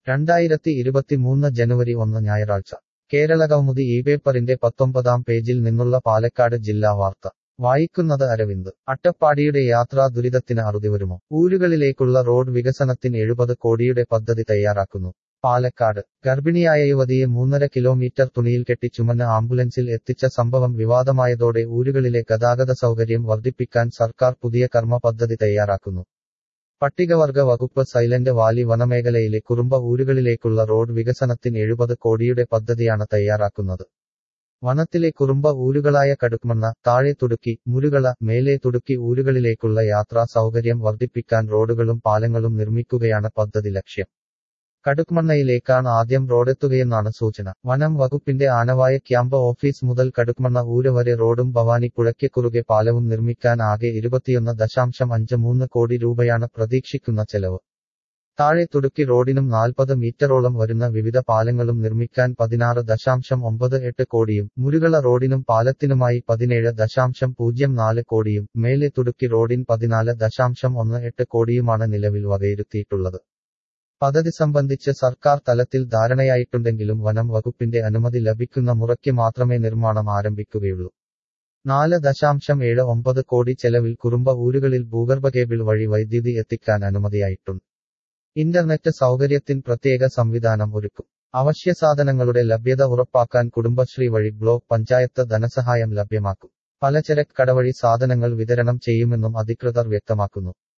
രണ്ടായിരത്തി ഇരുപത്തിമൂന്ന് ജനുവരി ഒന്ന് ഞായറാഴ്ച കേരള കൗമുദി ഈ പേപ്പറിന്റെ പത്തൊമ്പതാം പേജിൽ നിന്നുള്ള പാലക്കാട് ജില്ലാ വാർത്ത വായിക്കുന്നത് അരവിന്ദ് അട്ടപ്പാടിയുടെ യാത്രാ ദുരിതത്തിന് അറുതി വരുമോ ഊരുകളിലേക്കുള്ള റോഡ് വികസനത്തിന് എഴുപത് കോടിയുടെ പദ്ധതി തയ്യാറാക്കുന്നു പാലക്കാട് ഗർഭിണിയായ യുവതിയെ മൂന്നര കിലോമീറ്റർ തുണിയിൽ കെട്ടി ചുമന്ന ആംബുലൻസിൽ എത്തിച്ച സംഭവം വിവാദമായതോടെ ഊരുകളിലെ ഗതാഗത സൗകര്യം വർദ്ധിപ്പിക്കാൻ സർക്കാർ പുതിയ കർമ്മ പദ്ധതി തയ്യാറാക്കുന്നു പട്ടികവർഗ വകുപ്പ് സൈലന്റ് വാലി വനമേഖലയിലെ കുറുമ്പ ഊരുകളിലേക്കുള്ള റോഡ് വികസനത്തിന് എഴുപത് കോടിയുടെ പദ്ധതിയാണ് തയ്യാറാക്കുന്നത് വനത്തിലെ കുറുമ്പ ഊരുകളായ കടുക്മണ്ണ താഴെ തുടുക്കി മുരുകള മേലെ തുടുക്കി ഊരുകളിലേക്കുള്ള യാത്രാ സൗകര്യം വർദ്ധിപ്പിക്കാൻ റോഡുകളും പാലങ്ങളും നിർമ്മിക്കുകയാണ് പദ്ധതി ലക്ഷ്യം കടുക്മണ്ണയിലേക്കാണ് ആദ്യം റോഡെത്തുകയെന്നാണ് സൂചന വനം വകുപ്പിന്റെ ആനവായ ക്യാമ്പ് ഓഫീസ് മുതൽ കടുക്മണ്ണ ഊര് വരെ റോഡും ഭവാനി പുഴയ്ക്ക് കുറുകെ പാലവും നിർമ്മിക്കാൻ ആകെ ഇരുപത്തിയൊന്ന് ദശാംശം അഞ്ച് മൂന്ന് കോടി രൂപയാണ് പ്രതീക്ഷിക്കുന്ന ചെലവ് താഴെ തുടുക്കി റോഡിനും നാൽപ്പത് മീറ്ററോളം വരുന്ന വിവിധ പാലങ്ങളും നിർമ്മിക്കാൻ പതിനാറ് ദശാംശം ഒമ്പത് എട്ട് കോടിയും മുരുകള റോഡിനും പാലത്തിനുമായി പതിനേഴ് ദശാംശം പൂജ്യം നാല് കോടിയും മേലെ തുടുക്കി റോഡിൻ പതിനാല് ദശാംശം ഒന്ന് എട്ട് കോടിയുമാണ് നിലവിൽ വകയിരുത്തിയിട്ടുള്ളത് പദ്ധതി സംബന്ധിച്ച് സർക്കാർ തലത്തിൽ ധാരണയായിട്ടുണ്ടെങ്കിലും വനം വകുപ്പിന്റെ അനുമതി ലഭിക്കുന്ന മുറയ്ക്ക് മാത്രമേ നിർമ്മാണം ആരംഭിക്കുകയുള്ളൂ നാല് ദശാംശം ഏഴ് ഒമ്പത് കോടി ചെലവിൽ കുറുമ്പ ഊരുകളിൽ ഭൂഗർഭ കേബിൾ വഴി വൈദ്യുതി എത്തിക്കാൻ അനുമതിയായിട്ടുണ്ട് ഇന്റർനെറ്റ് സൗകര്യത്തിന് പ്രത്യേക സംവിധാനം ഒരുക്കും അവശ്യ സാധനങ്ങളുടെ ലഭ്യത ഉറപ്പാക്കാൻ കുടുംബശ്രീ വഴി ബ്ലോക്ക് പഞ്ചായത്ത് ധനസഹായം ലഭ്യമാക്കും പലചരക്ക് കടവഴി സാധനങ്ങൾ വിതരണം ചെയ്യുമെന്നും അധികൃതർ വ്യക്തമാക്കുന്നു